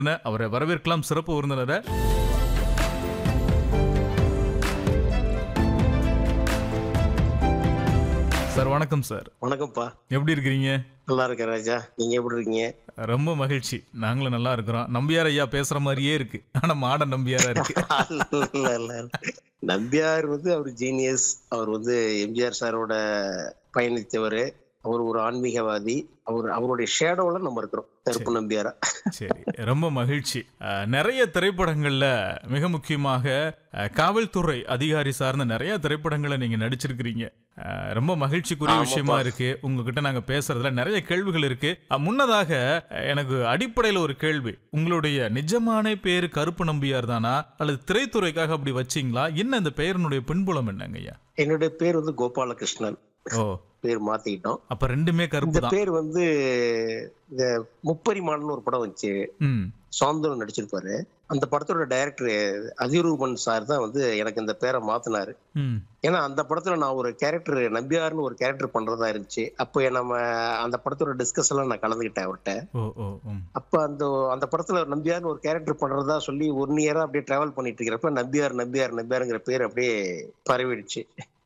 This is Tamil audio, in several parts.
அவரை வரவேற்கலாம் சிறப்பு விருந்தினரை சார் வணக்கம் சார் வணக்கம்ப்பா எப்படி இருக்கிறீங்க நல்லா இருக்கேன் ராஜா நீங்க எப்படி இருக்கீங்க ரொம்ப மகிழ்ச்சி நாங்களும் நல்லா இருக்கிறோம் நம்பியார் ஐயா பேசுற மாதிரியே இருக்கு ஆனா மாட நம்பியாரா இருக்கு இல்ல, இல்ல, இல்ல. நம்பியார் வந்து அவர் ஜீனியஸ் அவர் வந்து எம்ஜிஆர் சாரோட பயணித்தவர் அவர் ஒரு ஆன்மீகவாதி அவர் அவருடைய ஷேடோல நம்ம இருக்கிறோம் கருப்பு நம்பியாரா சரி ரொம்ப மகிழ்ச்சி அஹ், நிறைய திரைப்படங்கள்ல மிக முக்கியமாக அஹ், காவல்துறை அதிகாரி சார்ந்த நிறைய திரைப்படங்களை நீங்க நடிச்சிருக்கிறீங்க அஹ், ரொம்ப மகிழ்ச்சிக்குரிய ஆமாப்பா. விஷயமா இருக்கு உங்ககிட்ட நாங்க பேசுறதுல நிறைய கேள்விகள் இருக்கு அஹ், முன்னதாக அஹ், எனக்கு அடிப்படையில ஒரு கேள்வி உங்களுடைய நிஜமான பேரு கருப்பு நம்பியார் தானா அல்லது திரைத்துறைக்காக அப்படி வச்சீங்களா என்ன இந்த பெயரினுடைய பின்புலம் என்னங்க ஐயா என்னுடைய பேர் வந்து கோபாலகிருஷ்ணன் ஓ பேர் மாத்திக்கிட்டோம் அப்ப ரெண்டுமே கருப்பு இந்த தான் பேர் வந்து இந்த முப்பரிமாணம்னு ஒரு படம் வந்துச்சு ம் சாந்தனம் நடிச்சிருப்பாரு அந்த படத்தோட டைரக்டர் அதிரூபன் சார் தான் வந்து எனக்கு இந்த பேரை மாத்தினாரு ம் ஏன்னா அந்த படத்துல நான் ஒரு கேரக்டர் நம்பியார்னு ஒரு கேரக்டர் பண்றதா இருந்துச்சு அப்போ நம்ம அந்த படத்தோட டிஸ்கஸ் எல்லாம் நான் கலந்துக்கிட்டேன் அவர்கிட்ட ஓ ஓ ம் அப்ப அந்த அந்த படத்துல நம்பியார்னு ஒரு கேரக்டர் பண்றதா சொல்லி ஒன் இயரா அப்படியே டிராவல் பண்ணிட்டு இருக்கிறப்ப நம்பியார் நம்பியார் நம்பியாருங்கிற பேர் அப்படியே பரவிடுச்சு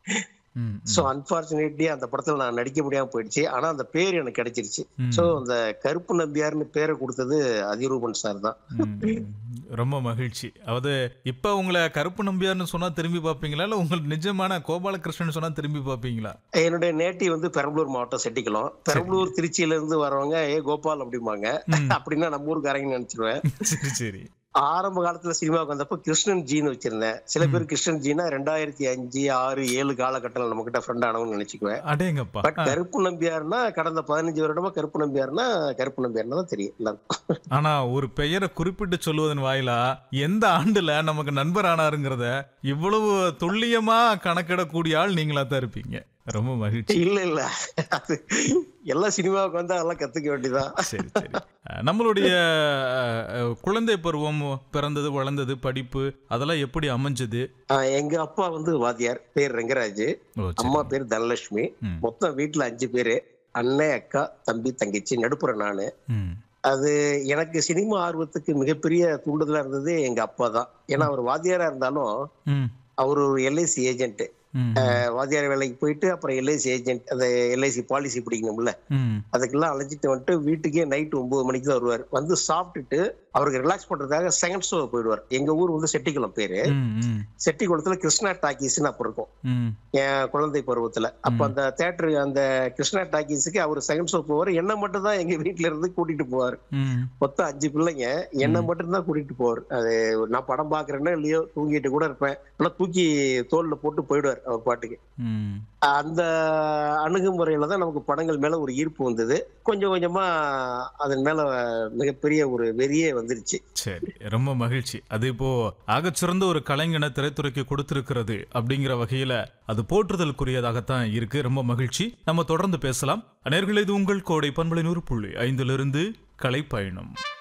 ம் சோ அன்பார்ச்சுனேட்லி அந்த படத்துல நான் நடிக்க முடியாம போயிடுச்சு ஆனா அந்த பேர் எனக்கு கிடைச்சிருச்சு ம். சோ அந்த கருப்பு நம்பியார்னு பேரை கொடுத்தது அதிரூபன் சார் தான் ம், ம். ரொம்ப மகிழ்ச்சி அதாவது இப்ப உங்களை கருப்பு நம்பியார்னு சொன்னா திரும்பி பாப்பீங்களா இல்ல உங்கள் நிஜமான கோபாலகிருஷ்ணன் சொன்னா திரும்பி பாப்பீங்களா என்னுடைய நேட்டி வந்து பெரம்பலூர் மாவட்டம் செட்டிக்குளம் பெரம்பலூர் திருச்சியில இருந்து வரவங்க ஏ கோபால் அப்படிம்பாங்க ம். அப்படின்னா நம்ம ஊருக்காரங்க நினைச்சிருவேன் சரி சரி ஆரம்ப காலத்துல சினிமாவுக்கு வந்தப்ப கிருஷ்ணன் ஜீன்னு வச்சிருந்தேன் சில பேர் கிருஷ்ணன் ஜீனா ரெண்டாயிரத்தி அஞ்சு ஆறு ஏழு காலகட்டத்தில் நம்ம கிட்ட ஃப்ரெண்ட் ஆனவங்க நினைச்சுக்குவேன் அடேங்கப்பா பட் கருப்பு நம்பியார்னா கடந்த பதினஞ்சு வருடமா கருப்பு நம்பியார்னா கருப்பு நம்பியார்னா தான் தெரியும் எல்லாருக்கும் ஆனா ஒரு பெயரை குறிப்பிட்டு சொல்லுவதன் வாயிலா எந்த ஆண்டுல நமக்கு நண்பர் ஆனாருங்கிறத இவ்வளவு துல்லியமா கணக்கிடக்கூடிய ஆள் நீங்களா தான் இருப்பீங்க ரொம்ப மகிழ்ச்சி இல்ல இல்ல அது எல்லா சினிமாவுக்கு வந்தா அதெல்லாம் கத்துக்க வேண்டியதான் சரி சரி அஹ், நம்மளுடைய அஹ், அஹ், குழந்தை பருவம் பிறந்தது வளர்ந்தது படிப்பு அதெல்லாம் எப்படி அமைஞ்சது ஆஹ் எங்க அப்பா வந்து வாத்தியார் பேர் ரெங்கராஜ் ஓ, சரி. அம்மா பேர் தனலட்சுமி ம். மொத்தம் வீட்டுல அஞ்சு பேரு அண்ணன் அக்கா தம்பி தங்கச்சி நடுப்புற நானு ம் அது எனக்கு சினிமா ஆர்வத்துக்கு மிகப்பெரிய தூண்டுதலா இருந்தது எங்க அப்பா தான் ஏன்னா அவர் வாத்தியாரா இருந்தாலும் ம் அவர் ஒரு எல்ஐசி ஏஜென்ட் ம் வாத்தியார் வேலைக்கு போயிட்டு அப்புறம் எல்ஐசி ஏஜென்ட் அந்த எல்ஐசி பாலிசி பிடிக்கணும்ல ம் அதுக்கெல்லாம் அழைச்சிட்டு வந்துட்டு வீட்டுக்கே நைட் ஒன்பது மணிக்கு தான் வருவார் வந்து சாப்பிட்டுட்டு அவருக்கு ரிலாக்ஸ் பண்றதுக்காக செகண்ட் ஷோ போயிடுவார் எங்க ஊர் வந்து செட்டிக்குளம் பேரு ம் ம் செட்டிக்குளத்துல கிருஷ்ணா டாக்கீஸ்னு அப்ப இருக்கும் ம் என் குழந்தை பருவத்துல அப்ப அந்த தேட்டர் அந்த கிருஷ்ணா டாக்கீஸுக்கு அவர் செகண்ட் ஷோ போவார் என்ன மட்டும் தான் எங்க வீட்டுல இருந்து கூட்டிட்டு போவார் ம் மொத்தம் அஞ்சு பிள்ளைங்க என்ன மட்டும் தான் கூட்டிட்டு போவார் அது நான் படம் பாக்குறேன்னா இல்லையோ தூங்கிட்டு கூட இருப்பேன் ஆனா தூக்கி தோல்ல போட்டு போயிடுவார் அவர் பாட்டுக்கு ம் அந்த அணுகுமுறையில தான் நமக்கு படங்கள் மேல ஒரு ஈர்ப்பு வந்தது கொஞ்சம் கொஞ்சமா அதன் மேல மிகப்பெரிய ஒரு வெறியே வந்துருச்சு சரி ரொம்ப மகிழ்ச்சி அது இப்போ ஆகச்சிறந்த ஒரு கலைஞனை திரைத்துறைக்கு கொடுத்திருக்கிறது அப்படிங்கிற வகையில அது போற்றுதலுக்குரியதாகத்தான் இருக்கு ரொம்ப மகிழ்ச்சி நம்ம தொடர்ந்து பேசலாம் நேயர்களே இது உங்கள் கோடை பண்பலை நூறு புள்ளி ஐந்திலிருந்து கலை பயணம்